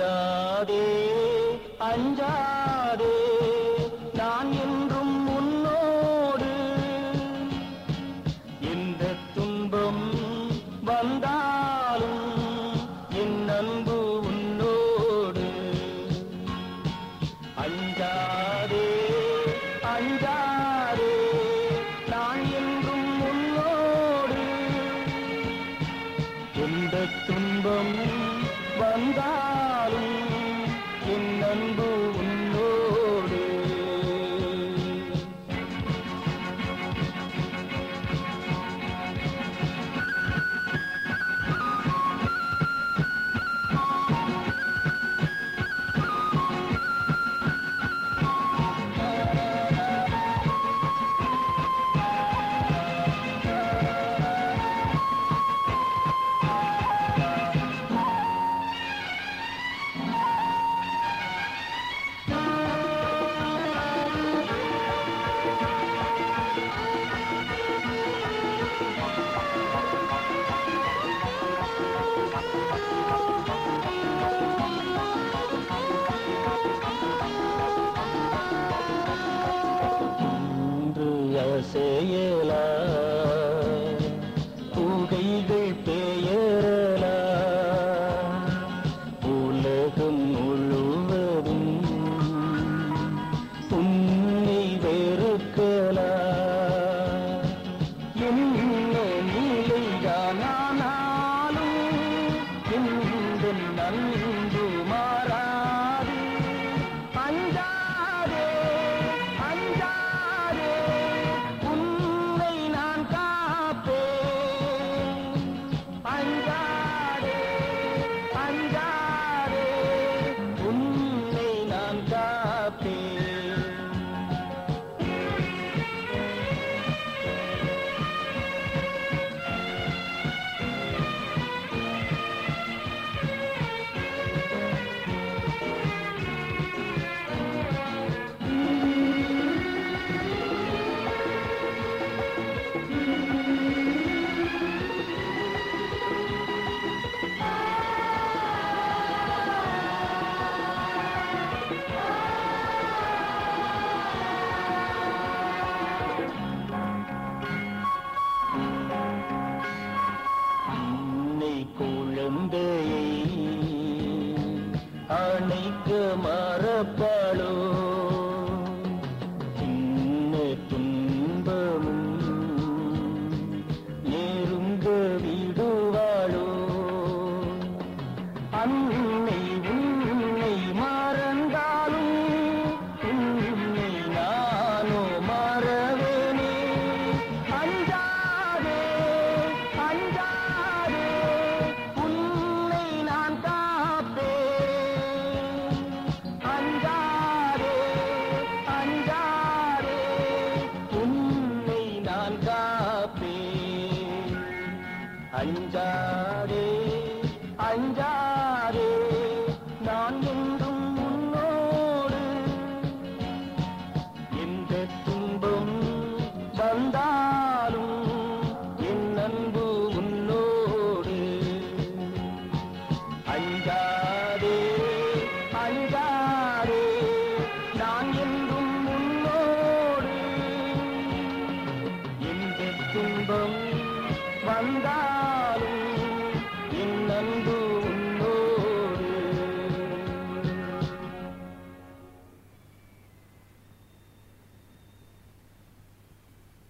அஞ்சாதே அஞ்சாதே நான் என்றும் உன்னோடு எந்த துன்பம் வந்தாலும் என் அன்பு உன்னோடு அஞ்சாதே அஞ்சாதே நான் என்றும் உன்னோடு எந்த துன்பம் வந்தாலும் என் அன்பு உன்னோடு இன்று அசையலா புகைகள் பெயரலா உலகம் முழுவதும் உன்னை வெறுக்கலா என்ன நிலையானாலும் இந்த நன்பு மாறாது அஞ்சாதே அஞ்சாதே உன்னை நான் காப்பேன் அஞ்சாதே அஞ்சாதே உன்னை நான் காப்பேன் அன்னை குழந்தையை அணைக்க மறப்பாளோ சின்ன துன்பமும் நெருங்க விடுவாளோ அன்னை உன்னை மறந்தாலும் உன்னை நானோ மறவேனே அஞ்சாதே அஞ்சாதே உன்னை நான் காப்பேன் அஞ்சாதே அஞ்சாதே உன்னை நான் காப்பேன் அஞ்சாதே அஞ்சாதே நான் என்றும் உன்னோடு எந்த துன்பம் வந்தாலும் என் அன்பு உன்னோடு அஞ்சாதே அஞ்சாதே நான் என்றும் உன்னோடு எந்த துன்பம் வந்தாலும் என் அன்பு